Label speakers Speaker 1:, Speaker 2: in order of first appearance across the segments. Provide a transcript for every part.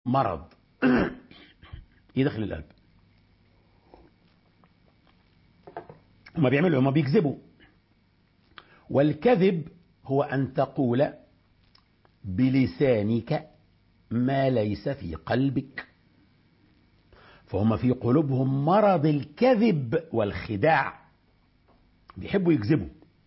Speaker 1: مرض يدخل القلب هما بيعملوا هما بيكذبوا والكذب هو أن تقول بلسانك ما ليس في قلبك فهم في قلوبهم مرض الكذب والخداع بيحبوا يكذبوا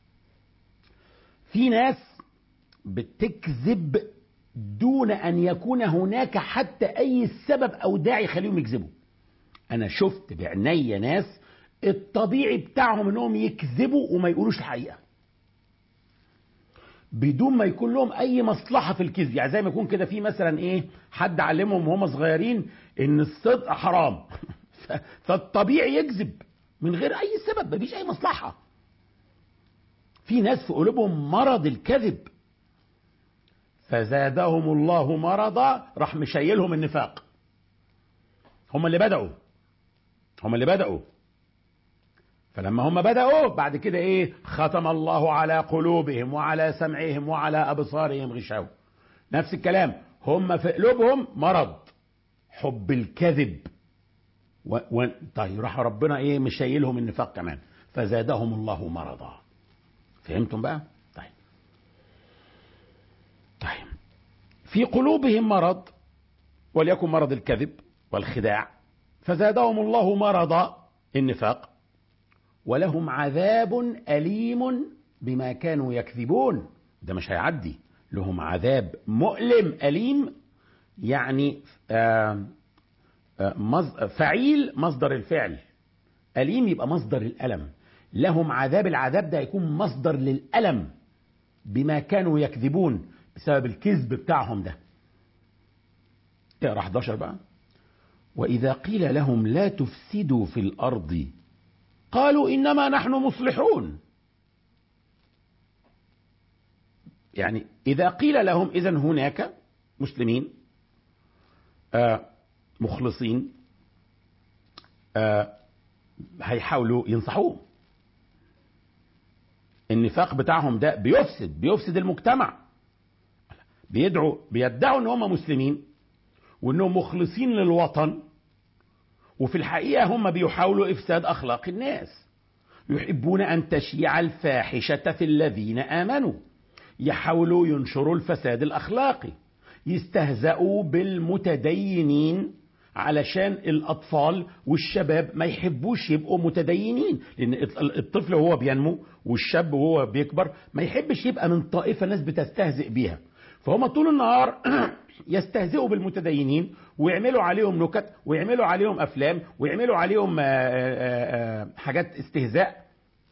Speaker 1: في ناس بتكذب دون أن يكون هناك حتى أي سبب أو داعي يخليهم يكذبوا أنا شفت بعيني ناس الطبيعي بتاعهم انهم يكذبوا وما يقولوش الحقيقه بدون ما يكون لهم اي مصلحه في الكذب يعني زي ما يكون كده في مثلا ايه حد علمهم وهم صغيرين ان الصدق حرام فالطبيعي يكذب من غير اي سبب مفيش اي مصلحه في ناس في قلوبهم مرض الكذب فزادهم الله مرضا راح مشيلهم النفاق هم اللي بدأوا هم اللي بدأوا فلما هم بدأوا بعد كده ايه ختم الله على قلوبهم وعلى سمعهم وعلى أبصارهم غشاوة نفس الكلام هم في قلوبهم مرض حب الكذب و... و... طيب راح ربنا ايه مشيلهم النفاق كمان فزادهم الله مرضا فهمتم بقى طيب طيب في قلوبهم مرض وليكن مرض الكذب والخداع فزادهم الله مرضا النفاق ولهم عذاب أليم بما كانوا يكذبون ده مش هيعدي لهم عذاب مؤلم أليم يعني آآ آآ فعيل مصدر الفعل أليم يبقى مصدر الألم لهم عذاب العذاب ده يكون مصدر للألم بما كانوا يكذبون بسبب الكذب بتاعهم ده اقرا 11 بقى وإذا قيل لهم لا تفسدوا في الأرض قالوا إنما نحن مصلحون يعني إذا قيل لهم إذا هناك مسلمين آه مخلصين آه هيحاولوا ينصحوه النفاق بتاعهم ده بيفسد بيفسد المجتمع بيدعوا بيدعوا ان هم مسلمين وانهم مخلصين للوطن وفي الحقيقة هم بيحاولوا إفساد أخلاق الناس يحبون أن تشيع الفاحشة في الذين آمنوا يحاولوا ينشروا الفساد الأخلاقي يستهزئوا بالمتدينين علشان الأطفال والشباب ما يحبوش يبقوا متدينين لأن الطفل وهو بينمو والشاب وهو بيكبر ما يحبش يبقى من طائفة ناس بتستهزئ بيها فهم طول النهار يستهزئوا بالمتدينين ويعملوا عليهم نكت ويعملوا عليهم افلام ويعملوا عليهم حاجات استهزاء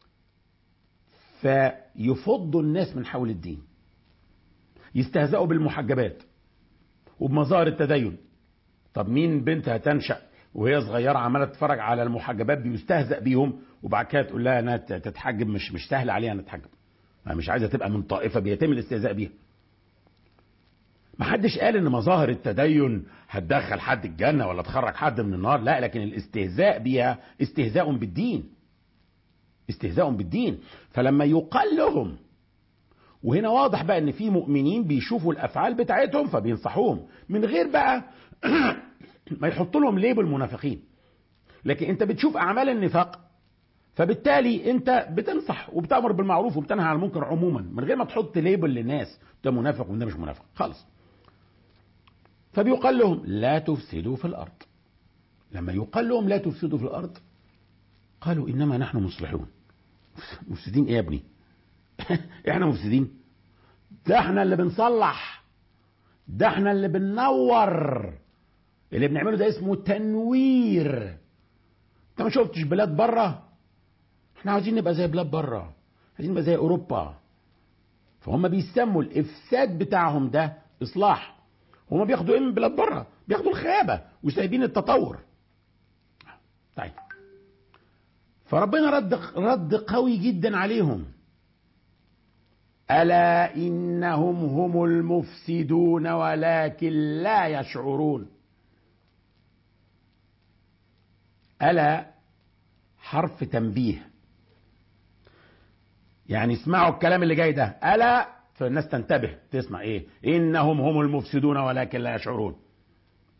Speaker 1: فيفضوا الناس من حول الدين يستهزئوا بالمحجبات وبمظاهر التدين طب مين بنت هتنشأ وهي صغيرة عمالة تتفرج على المحجبات بيستهزأ بيهم وبعد كده تقول لها انها تتحجب مش مش سهل عليها انها تتحجب مش عايزة تبقى من طائفة بيتم الاستهزاء بيها ما حدش قال ان مظاهر التدين هتدخل حد الجنة ولا تخرج حد من النار لا لكن الاستهزاء بها استهزاء بالدين استهزاء بالدين فلما يقال لهم وهنا واضح بقى ان في مؤمنين بيشوفوا الافعال بتاعتهم فبينصحوهم من غير بقى ما يحط لهم ليبل منافقين لكن انت بتشوف اعمال النفاق فبالتالي انت بتنصح وبتامر بالمعروف وبتنهى عن المنكر عموما من غير ما تحط ليبل للناس ده منافق وده مش منافق خالص فبيقال لهم لا تفسدوا في الارض لما يقال لهم لا تفسدوا في الارض قالوا انما نحن مصلحون مفسدين ايه يا ابني احنا مفسدين ده احنا اللي بنصلح ده احنا اللي بننور اللي بنعمله ده اسمه تنوير انت ما شفتش بلاد بره احنا عاوزين نبقى زي بلاد بره عايزين نبقى زي اوروبا فهم بيسموا الافساد بتاعهم ده اصلاح هم بياخدوا ايه من بلاد بره بياخدوا الخيابه وسايبين التطور طيب فربنا رد رد قوي جدا عليهم الا انهم هم المفسدون ولكن لا يشعرون الا حرف تنبيه يعني اسمعوا الكلام اللي جاي ده الا فالناس تنتبه تسمع ايه انهم هم المفسدون ولكن لا يشعرون